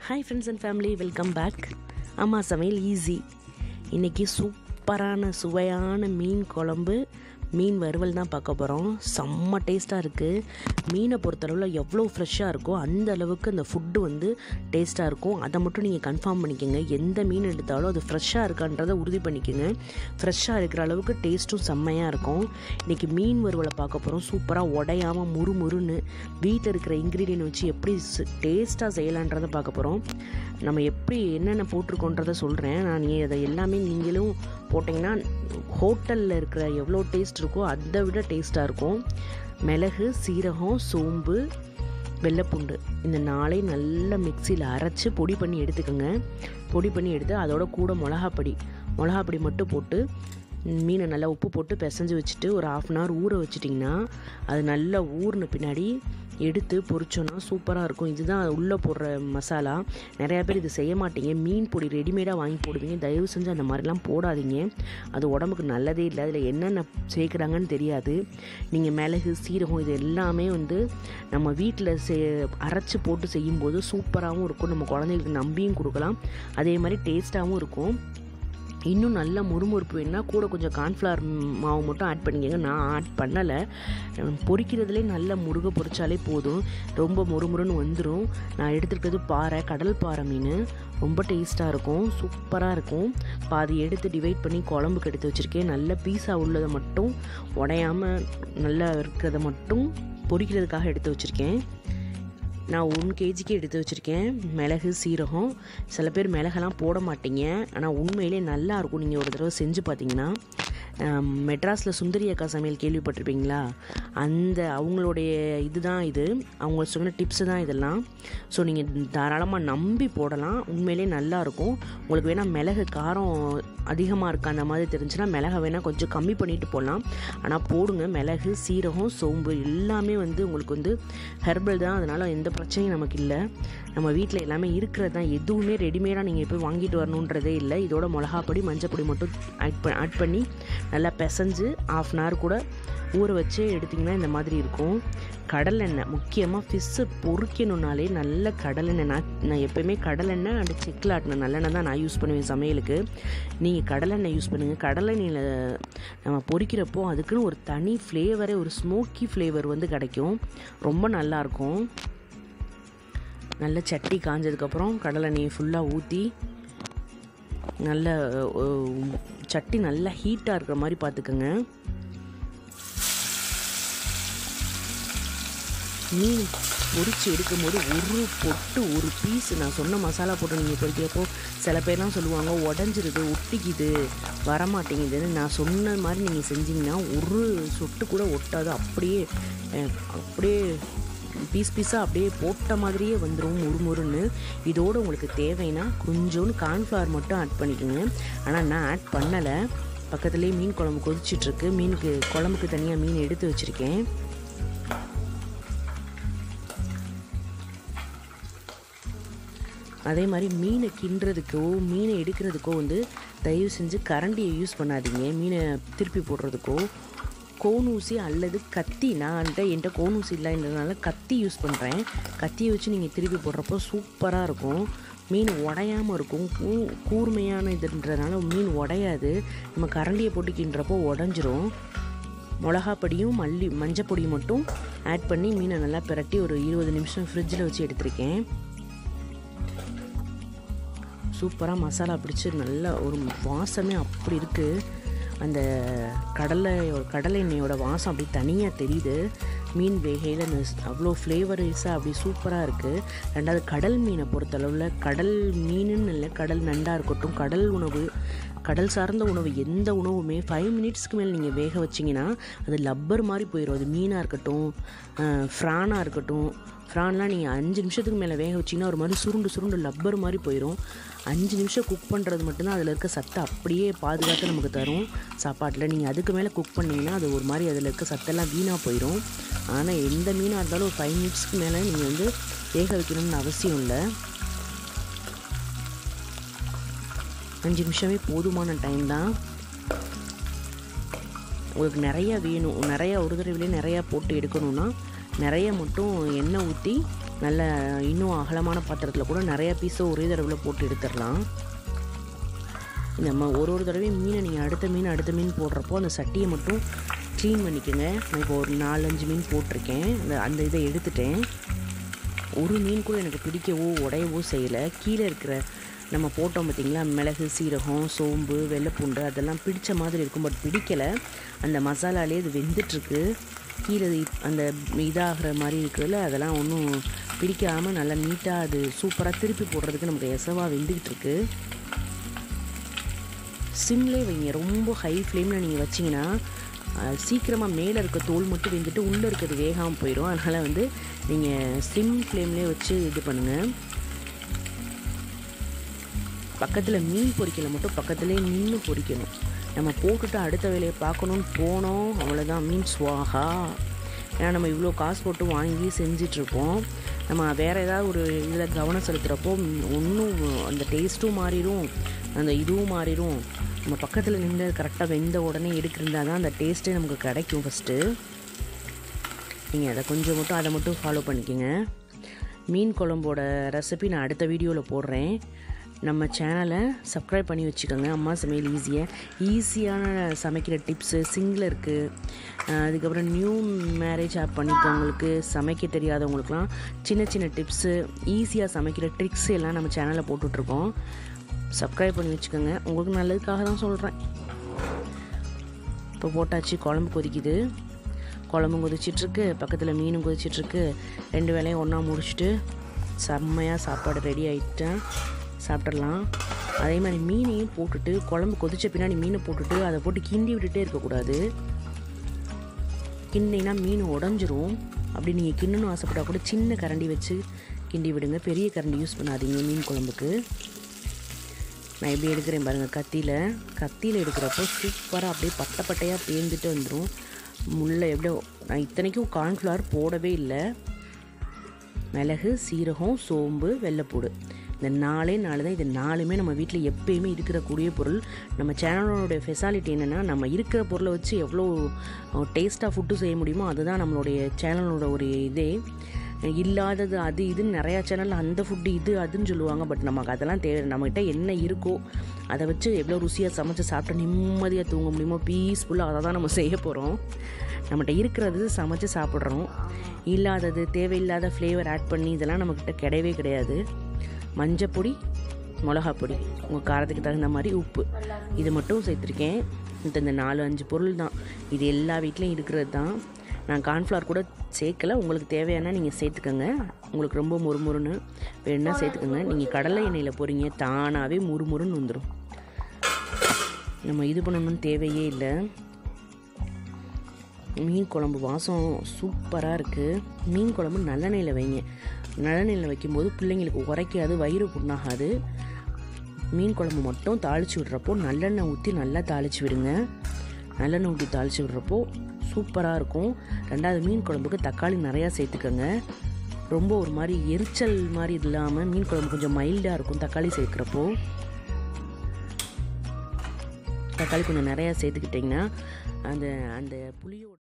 hi friends and family welcome back அம்மா சமையல் easy இன்றைக்கி சூப்பரான சுவையான மீன் குழம்பு மீன் வறுவல் தான் பார்க்க போகிறோம் செம்ம டேஸ்ட்டாக இருக்குது மீனை பொறுத்தளவில் எவ்வளோ ஃப்ரெஷ்ஷாக இருக்கோ அந்த அளவுக்கு அந்த ஃபுட்டு வந்து டேஸ்ட்டாக இருக்கும் அதை மட்டும் நீங்கள் கன்ஃபார்ம் பண்ணிக்கோங்க எந்த மீன் எடுத்தாலும் அது ஃப்ரெஷ்ஷாக இருக்கான்றதை உறுதி பண்ணிக்கோங்க ஃப்ரெஷ்ஷாக இருக்கிற அளவுக்கு டேஸ்ட்டும் செம்மையாக இருக்கும் இன்றைக்கி மீன் வறுவலை பார்க்க போகிறோம் சூப்பராக உடையாமல் முறு முறுன்னு வீட்டில் இருக்கிற இன்க்ரீடியன்ட் வச்சு எப்படி டேஸ்ட்டாக செய்யலான்றதை பார்க்க போகிறோம் நம்ம எப்படி என்னென்ன போட்டிருக்கோன்றதை சொல்கிறேன் நான் நீ அதை எல்லாமே நீங்களும் போட்டிங்கன்னா ஹோட்டலில் இருக்கிற எவ்வளோ டேஸ்ட் இருக்கோ அதை விட டேஸ்ட்டாக இருக்கும் மிளகு சீரகம் சோம்பு வெள்ளைப்பூண்டு இந்த நாளையும் நல்லா மிக்சியில் அரைச்சி பொடி பண்ணி எடுத்துக்கோங்க பொடி பண்ணி எடுத்து அதோட கூட மிளகாப்பொடி மிளகாப்பொடி மட்டும் போட்டு மீனை நல்லா உப்பு போட்டு பிசைஞ்சு வச்சுட்டு ஒரு ஆஃப் அன் ஹவர் ஊற வச்சிட்டிங்கன்னா அது நல்லா ஊறின பின்னாடி எடுத்து பொரிச்சோன்னா சூப்பராக இருக்கும் இதுதான் உள்ளே போடுற மசாலா நிறையா பேர் இது செய்ய மாட்டீங்க மீன் பொடி ரெடிமேடாக வாங்கி போடுவீங்க தயவு செஞ்சு அந்த மாதிரிலாம் போடாதீங்க அது உடம்புக்கு நல்லதே இல்லை அதில் என்னென்ன சேர்க்குறாங்கன்னு தெரியாது நீங்கள் மிளகு சீரகம் இது எல்லாமே வந்து நம்ம வீட்டில் செ அரைச்சி போட்டு செய்யும்போது சூப்பராகவும் இருக்கும் நம்ம குழந்தைங்களுக்கு நம்பியும் கொடுக்கலாம் அதே மாதிரி டேஸ்ட்டாகவும் இருக்கும் இன்னும் நல்லா முறுமுறுப்பு வேணுன்னா கூட கொஞ்சம் கார்ன்ஃப்ளவர் மாவு மட்டும் ஆட் பண்ணிக்கோங்க நான் ஆட் பண்ணலை பொரிக்கிறதுலே நல்ல முருகை பொரிச்சாலே போதும் ரொம்ப முறுமுறுன்னு வந்துடும் நான் எடுத்துருக்கிறது பாறை கடல் பாறை மீன் ரொம்ப டேஸ்ட்டாக இருக்கும் சூப்பராக இருக்கும் பாதி எடுத்து டிவைட் பண்ணி குழம்புக்கு எடுத்து வச்சுருக்கேன் நல்ல பீஸாக உள்ளதை மட்டும் உடையாமல் நல்லா இருக்கிறத மட்டும் பொரிக்கிறதுக்காக எடுத்து வச்சுருக்கேன் நான் ஒன் கேஜிக்கு எடுத்து வச்சுருக்கேன் மிளகு சீரகம் சில பேர் மிளகெல்லாம் போட மாட்டீங்க ஆனால் உண்மையிலே நல்லா இருக்கும் நீங்கள் ஒரு தடவை செஞ்சு பார்த்தீங்கன்னா மெட்ராஸில் சுந்தரி அக்கா சமையல் கேள்விப்பட்டிருப்பீங்களா அந்த அவங்களுடைய இதுதான் இது அவங்க சொன்ன டிப்ஸு தான் இதெல்லாம் ஸோ நீங்கள் தாராளமாக நம்பி போடலாம் உண்மையிலே நல்லாயிருக்கும் உங்களுக்கு வேணால் மிளகு காரம் அதிகமாக இருக்குது அந்த மாதிரி தெரிஞ்சுன்னா மிளகை வேணால் கொஞ்சம் கம்மி பண்ணிட்டு போடலாம் ஆனால் போடுங்க மிளகு சீரகம் சோம்பு எல்லாமே வந்து உங்களுக்கு வந்து ஹெர்பல் தான் அதனால் எந்த பிரச்சனையும் நமக்கு இல்லை நம்ம வீட்டில் எல்லாமே இருக்கிறது தான் எதுவுமே ரெடிமேடாக நீங்கள் போய் வாங்கிட்டு வரணுன்றதே இல்லை இதோட மிளகாப்பொடி மஞ்சப்பொடி மட்டும் ஆட் ப ஆட் பண்ணி நல்லா பிசைஞ்சு ஆஃப் அன் ஹவர் கூட ஊற வச்சு எடுத்திங்கன்னா இந்த மாதிரி இருக்கும் கடலெண்ணெய் முக்கியமாக ஃபிஷ்ஷு பொறிக்கணுன்னாலே நல்ல கடலெண்ணெய் நான் நான் எப்போயுமே கடலெண்ணெய் அண்ட் செக்கில் ஆட்டின நல்லெண்ணெய் தான் நான் யூஸ் பண்ணுவேன் சமையலுக்கு நீங்கள் கடலெண்ணெய் யூஸ் பண்ணுங்கள் கடலெண்ணெயில் நம்ம பொரிக்கிறப்போ அதுக்குன்னு ஒரு தனி ஃப்ளேவரே ஒரு ஸ்மோக்கி ஃப்ளேவர் வந்து கிடைக்கும் ரொம்ப நல்லாயிருக்கும் நல்ல சட்டி காஞ்சதுக்கப்புறம் கடலெண்ணெயை ஃபுல்லாக ஊற்றி நல்ல சட்டி நல்லா ஹீட்டாக இருக்கிற மாதிரி பார்த்துக்கோங்க மீன் பொரித்து எடுக்கும்போது ஒரு பொட்டு ஒரு பீஸ் நான் சொன்ன மசாலா போட்டு நீங்கள் பொரிக்கிறப்போ சில பேர்லாம் சொல்லுவாங்க உடஞ்சிருது ஒட்டிக்குது வரமாட்டேங்குதுன்னு நான் சொன்ன மாதிரி நீங்கள் செஞ்சீங்கன்னா ஒரு சொட்டு கூட ஒட்டாது அப்படியே அப்படியே பீஸ் பீஸாக அப்படியே போட்ட மாதிரியே வந்துடும் முறுமுறுன்னு இதோடு உங்களுக்கு தேவைன்னா கொஞ்சோண்டு கார்ன்ஃப்ளவர் மட்டும் ஆட் பண்ணிக்கோங்க ஆனால் நான் ஆட் பண்ணலை பக்கத்துலேயே மீன் குழம்பு கொதிச்சிட்ருக்கு மீனுக்கு குழம்புக்கு தனியாக மீன் எடுத்து வச்சுருக்கேன் அதே மாதிரி மீனை கிண்டுறதுக்கோ மீனை எடுக்கிறதுக்கோ வந்து தயவு செஞ்சு கரண்டியை யூஸ் பண்ணாதீங்க மீனை திருப்பி போடுறதுக்கோ கோன் ஊசி அல்லது கத்தி நான் என்கிட்ட கோன் ஊசி இல்லைன்றதுனால கத்தி யூஸ் பண்ணுறேன் கத்தியை வச்சு நீங்கள் திருப்பி போடுறப்போ சூப்பராக இருக்கும் மீன் உடையாமல் இருக்கும் கூ கூர்மையான இதுன்றதுனால மீன் உடையாது நம்ம கரண்டியை போட்டு கிண்டுறப்போ உடஞ்சிரும் மிளகாப்பொடியும் மல்லி மஞ்சப்பொடியும் மட்டும் ஆட் பண்ணி மீனை நல்லா பிரட்டி ஒரு இருபது நிமிஷம் ஃப்ரிட்ஜில் வச்சு எடுத்திருக்கேன் சூப்பராக மசாலா பிடிச்சி நல்லா ஒரு வாசமே அப்படி இருக்குது அந்த கடலை கடலை எண்ணெயோட வாசம் அப்படி தனியாக தெரியுது மீன் வேகையில் அந்த அவ்வளோ ஃப்ளேவரைஸாக அப்படி சூப்பராக இருக்குது ரெண்டாவது கடல் மீனை பொறுத்தளவில் கடல் மீனுன்னு இல்லை கடல் நண்டாக இருக்கட்டும் கடல் உணவு கடல் சார்ந்த உணவு எந்த உணவுமே ஃபைவ் மினிட்ஸ்க்கு மேலே நீங்கள் வேக வச்சிங்கன்னா அது லப்பர் மாதிரி போயிடும் அது மீனாக இருக்கட்டும் ஃப்ரானாக இருக்கட்டும் ஃப்ரான்லாம் நீங்கள் அஞ்சு நிமிஷத்துக்கு மேலே வேக வச்சிங்கன்னா ஒரு மாதிரி சுருண்டு சுருண்டு லப்பர் மாதிரி போயிடும் அஞ்சு நிமிஷம் குக் பண்ணுறது மட்டும்தான் அதில் இருக்க சத்தை அப்படியே பாதுகாத்து நமக்கு தரும் சாப்பாட்டில் நீங்கள் அதுக்கு மேலே குக் பண்ணிங்கன்னா அது ஒரு மாதிரி அதில் இருக்க சத்தெல்லாம் வீணாக போயிடும் ஆனால் எந்த மீனாக இருந்தாலும் ஒரு ஃபைவ் மினிட்ஸ்க்கு மேலே நீங்கள் வந்து வேக வைக்கணும்னு அவசியம் இல்லை அஞ்சு நிமிஷமே போதுமான டைம் தான் உங்களுக்கு நிறையா வேணும் நிறையா ஒரு தடவையிலே நிறையா போட்டு எடுக்கணும்னா நிறைய மட்டும் எண்ணெய் ஊற்றி நல்ல இன்னும் அகலமான பாத்திரத்தில் கூட நிறைய பீஸை ஒரே தடவையில் போட்டு எடுத்துடலாம் நம்ம ஒரு ஒரு தடவையும் மீனை நீங்கள் அடுத்த மீன் அடுத்த மீன் போடுறப்போ அந்த சட்டியை மட்டும் க்ளீன் பண்ணிக்கோங்க நான் இப்போ ஒரு நாலஞ்சு மீன் போட்டிருக்கேன் அந்த அந்த இதை எடுத்துட்டேன் ஒரு மீன் கூட எனக்கு பிடிக்கவோ உடையவோ செய்யலை கீழே இருக்கிற நம்ம போட்டோம் பார்த்திங்களா மிளகு சீரகம் சோம்பு வெள்ளைப்பூண்டு அதெல்லாம் பிடிச்ச மாதிரி இருக்கும் பட் பிடிக்கலை அந்த மசாலாலே இது வெந்துட்டுருக்கு கீழே அந்த இதாகிற மாதிரி இருக்கிறதுல அதெல்லாம் ஒன்றும் பிடிக்காமல் நல்லா நீட்டாக அது சூப்பராக திருப்பி போடுறதுக்கு நமக்கு எசவாக வெந்துக்கிட்டு இருக்கு சிம்லே வைங்க ரொம்ப ஹை ஃப்ளேமில் நீங்கள் வச்சிங்கன்னா சீக்கிரமாக மேலே இருக்க தோல் மட்டும் வெந்துட்டு உள்ளே இருக்கிறது வேகாமல் போயிடும் அதனால் வந்து நீங்கள் சிம் ஃப்ளேம்லேயே வச்சு இது பண்ணுங்கள் பக்கத்தில் மீன் பொரிக்கலை மட்டும் பக்கத்துலேயே நின்று பொரிக்கணும் நம்ம போட்டுட்டு அடுத்த வேலையை பார்க்கணுன்னு போனோம் அவ்வளோதான் மீன் சுவாகா ஏன்னா நம்ம இவ்வளோ காசு போட்டு வாங்கி செஞ்சிட்ருப்போம் நம்ம வேறு ஏதாவது ஒரு இதில் கவனம் செலுத்துகிறப்போ ஒன்றும் அந்த டேஸ்ட்டும் மாறிடும் அந்த இதுவும் மாறிடும் நம்ம பக்கத்தில் நின்று கரெக்டாக வெந்த உடனே எடுக்கிறதா தான் அந்த டேஸ்ட்டே நமக்கு கிடைக்கும் ஃபஸ்ட்டு நீங்கள் அதை கொஞ்சம் மட்டும் அதை மட்டும் ஃபாலோ பண்ணிக்கோங்க மீன் குழம்போட ரெசிபி நான் அடுத்த வீடியோவில் போடுறேன் நம்ம சேனலை சப்ஸ்கிரைப் பண்ணி வச்சுக்கோங்க அம்மா சமையல் ஈஸியாக ஈஸியான சமைக்கிற டிப்ஸு சிங்கில் இருக்குது அதுக்கப்புறம் நியூ மேரேஜ் ஆப் பண்ணிக்கவங்களுக்கு சமைக்க தெரியாதவங்களுக்குலாம் சின்ன சின்ன டிப்ஸு ஈஸியாக சமைக்கிற ட்ரிக்ஸ் எல்லாம் நம்ம சேனலில் போட்டுட்ருக்கோம் சப்ஸ்கிரைப் பண்ணி வச்சுக்கோங்க உங்களுக்கு நல்லதுக்காக தான் சொல்கிறேன் இப்போ போட்டாச்சு குழம்பு கொதிக்குது குழம்பும் கொதிச்சிட்ருக்கு பக்கத்தில் மீனும் கொதிச்சிட்ருக்கு ரெண்டு வேலையும் ஒன்றா முடிச்சுட்டு செம்மையாக சாப்பாடு ரெடி ஆகிட்டேன் சாப்பிட்றலாம் அதே மாதிரி மீனையும் போட்டுட்டு குழம்பு கொதிச்ச பின்னாடி மீனை போட்டுட்டு அதை போட்டு கிண்டி விட்டுட்டே இருக்கக்கூடாது கிண்டினா மீன் உடஞ்சிரும் அப்படி நீங்கள் கிண்டணும் ஆசைப்பட்டா கூட சின்ன கரண்டி வச்சு கிண்டி விடுங்க பெரிய கரண்டி யூஸ் பண்ணாதீங்க மீன் குழம்புக்கு நான் எப்படி எடுக்கிறேன் பாருங்கள் கத்தியில் கத்தியில் எடுக்கிறப்போ சூப்பராக அப்படியே பட்டை பட்டையாக பேர்ந்துட்டு வந்துடும் முள்ளை எப்படியோ நான் இத்தனைக்கும் கார்ன்ஃப்ளவர் போடவே இல்லை மிளகு சீரகம் சோம்பு வெள்ளைப்பூடு இந்த நாலே நாலு தான் இது நாலுமே நம்ம வீட்டில் எப்பயுமே இருக்கிற கூடிய பொருள் நம்ம சேனலோடைய ஃபெசாலிட்டி என்னென்னா நம்ம இருக்கிற பொருளை வச்சு எவ்வளோ டேஸ்ட்டாக ஃபுட்டு செய்ய முடியுமோ அதுதான் நம்மளுடைய சேனலோட ஒரு இதே இல்லாதது அது இதுன்னு நிறையா சேனலில் அந்த ஃபுட்டு இது அதுன்னு சொல்லுவாங்க பட் நமக்கு அதெல்லாம் தேவை நம்மகிட்ட என்ன இருக்கோ அதை வச்சு எவ்வளோ ருசியாக சமைச்சு சாப்பிட்டு நிம்மதியாக தூங்க முடியுமோ பீஸ்ஃபுல்லாக அதை தான் நம்ம செய்ய போகிறோம் நம்மகிட்ட இருக்கிறது சமைச்சு சாப்பிட்றோம் இல்லாதது தேவையில்லாத ஃப்ளேவர் ஆட் பண்ணி இதெல்லாம் நம்மக்கிட்ட கிடையவே கிடையாது மஞ்சப்பொடி மிளகாப்பொடி உங்கள் காரத்துக்கு தகுந்த மாதிரி உப்பு இது மட்டும் சேர்த்துருக்கேன் இந்த இந்த நாலு அஞ்சு பொருள் தான் இது எல்லா வீட்லேயும் இருக்கிறது தான் நான் கார்ன்ஃப்ளவர் கூட சேர்க்கல உங்களுக்கு தேவையான நீங்கள் சேர்த்துக்கோங்க உங்களுக்கு ரொம்ப முறுமுறுன்னு வேணுன்னா சேர்த்துக்கோங்க நீங்கள் கடலை எண்ணெயில் போகிறீங்க தானாகவே முறுமுறுன்னு வந்துடும் நம்ம இது பண்ணணும்னு தேவையே இல்லை மீன் குழம்பு வாசம் சூப்பராக இருக்குது மீன் குழம்பு நல்லெண்ணெயில் வைங்க நல்லெண்ணெயில் வைக்கும்போது பிள்ளைங்களுக்கு உரைக்காது வயிறு புண்ணாகாது மீன் குழம்பு மட்டும் தாளித்து விடுறப்போ நல்லெண்ணெய் ஊற்றி நல்லா தாளித்து விடுங்க நல்லெண்ணெய் ஊற்றி தாளித்து விடுறப்போ சூப்பராக இருக்கும் ரெண்டாவது மீன் குழம்புக்கு தக்காளி நிறையா சேர்த்துக்கோங்க ரொம்ப ஒரு மாதிரி எரிச்சல் மாதிரி இல்லாமல் மீன் குழம்பு கொஞ்சம் மைல்டாக இருக்கும் தக்காளி சேர்க்குறப்போ தக்காளி கொஞ்சம் நிறையா சேர்த்துக்கிட்டிங்கன்னா அந்த அந்த புளியோட